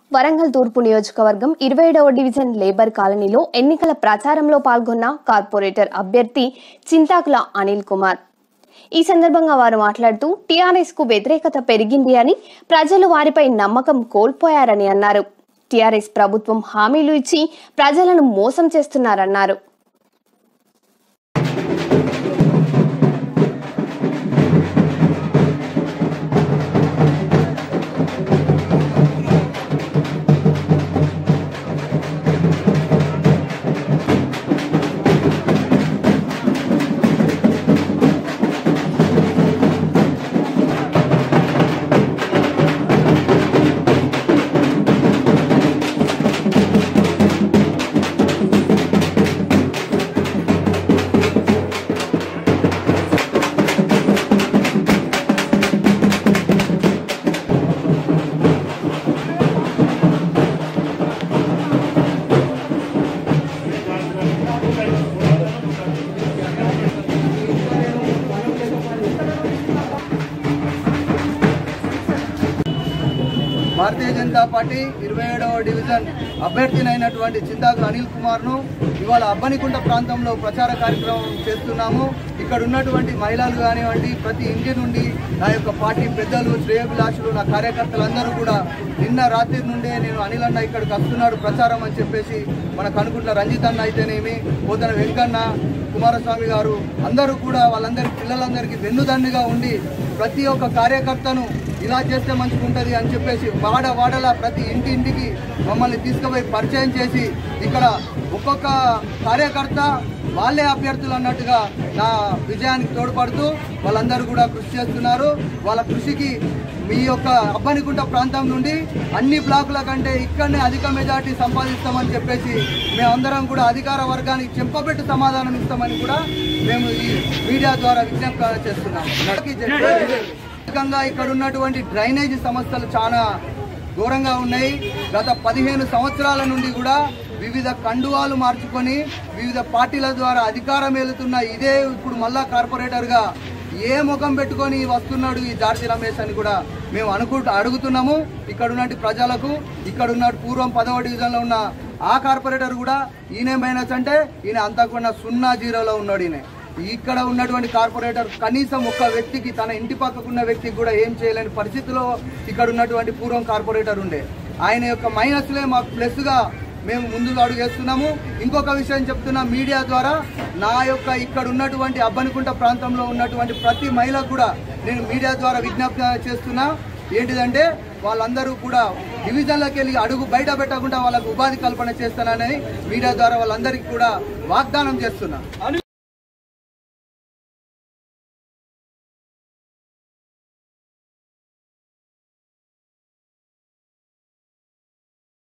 వరంగల్ తూర్పు నియోజకవర్గం ఇరవై ఏడవ డివిజన్ లేబర్ కాలనీలో ఎన్నికల ప్రచారంలో పాల్గొన్న కార్పొరేటర్ అభ్యర్థి చింతాకుల అనిల్ కుమార్ ఈ సందర్భంగా వారు మాట్లాడుతూ టీఆర్ఎస్ కు వ్యతిరేకత పెరిగింది అని ప్రజలు వారిపై నమ్మకం కోల్పోయారని అన్నారు టీఆర్ఎస్ ప్రభుత్వం హామీలు ఇచ్చి ప్రజలను మోసం చేస్తున్నారన్నారు భారతీయ జనతా పార్టీ ఇరవై ఏడవ డివిజన్ అభ్యర్థినైనటువంటి చింతాకు అనిల్ కుమార్ను ఇవాళ అబ్బనికుంట ప్రాంతంలో ప్రచార కార్యక్రమం చేస్తున్నాము ఇక్కడ ఉన్నటువంటి మహిళలు కానివ్వండి ప్రతి ఇంటి నుండి నా యొక్క పార్టీ పెద్దలు శ్రేయభిలాషులు నా కార్యకర్తలందరూ కూడా నిన్న రాత్రి నుండే నేను అనిల్ అన్న ఇక్కడికి వస్తున్నాడు ప్రచారం అని చెప్పేసి మనకు అనుకుంటున్న రంజిత్ అన్న అయితేనేమి పోతన వెంకన్న కుమారస్వామి గారు అందరూ కూడా వాళ్ళందరి పిల్లలందరికీ వెన్నుదన్నుగా ఉండి ప్రతి ఒక్క కార్యకర్తను ఇలా చేస్తే మంచిగుంటుంది అని చెప్పేసి వాడ వాడలా ప్రతి ఇంటి ఇంటికి మమ్మల్ని తీసుకుపోయి పరిచయం చేసి ఇక్కడ ఒక్కొక్క కార్యకర్త వాళ్ళే అభ్యర్థులు అన్నట్టుగా నా విజయానికి తోడ్పడుతూ వాళ్ళందరూ కూడా కృషి చేస్తున్నారు వాళ్ళ కృషికి మీ యొక్క అబ్బనికుంట ప్రాంతం నుండి అన్ని బ్లాకుల కంటే ఇక్కడనే అధిక మెజార్టీ సంపాదిస్తామని చెప్పేసి మేమందరం కూడా అధికార వర్గానికి చెంపబెట్టి సమాధానం ఇస్తామని కూడా మేము ఈ మీడియా ద్వారా విజ్ఞప్తి చేస్తున్నాం ముఖ్యంగా ఇక్కడ ఉన్నటువంటి డ్రైనేజీ సమస్యలు చాలా ఘోరంగా ఉన్నాయి గత పదిహేను సంవత్సరాల నుండి కూడా వివిధ కండువాలు మార్చుకొని వివిధ పార్టీల ద్వారా అధికారం ఏలుతున్న ఇదే ఇప్పుడు మళ్ళా కార్పొరేటర్గా ఏ ముఖం పెట్టుకొని వస్తున్నాడు ఈ జార్జి రమేష్ అని కూడా మేము అనుకుంటూ అడుగుతున్నాము ఇక్కడ ఉన్నటువంటి ప్రజలకు ఇక్కడ ఉన్న పూర్వం పదవ డివిజన్లో ఉన్న ఆ కార్పొరేటర్ కూడా ఈయన మైనస్ అంటే ఈయన అంతకున్న సున్నా జీరోలో ఉన్నాడు ఈయన ఇక్కడ ఉన్నటువంటి కార్పొరేటర్ కనీసం ఒక్క వ్యక్తికి తన ఇంటి పక్కకున్న వ్యక్తికి కూడా ఏం చేయలేని పరిస్థితిలో ఇక్కడ ఉన్నటువంటి పూర్వం కార్పొరేటర్ ఉండే ఆయన యొక్క మైనస్లే మాకు ప్లస్గా మేము ముందుకు అడుగు వేస్తున్నాము ఇంకొక విషయం చెప్తున్నా మీడియా ద్వారా నా యొక్క ఇక్కడ ఉన్నటువంటి అబ్బనికుంట ప్రాంతంలో ఉన్నటువంటి ప్రతి మహిళకు కూడా నేను మీడియా ద్వారా విజ్ఞప్తి చేస్తున్నా ఏంటిదంటే వాళ్ళందరూ కూడా డివిజన్లోకి వెళ్ళి అడుగు బయట పెట్టకుండా వాళ్ళకు ఉపాధి కల్పన చేస్తానని మీడియా ద్వారా వాళ్ళందరికీ కూడా వాగ్దానం చేస్తున్నా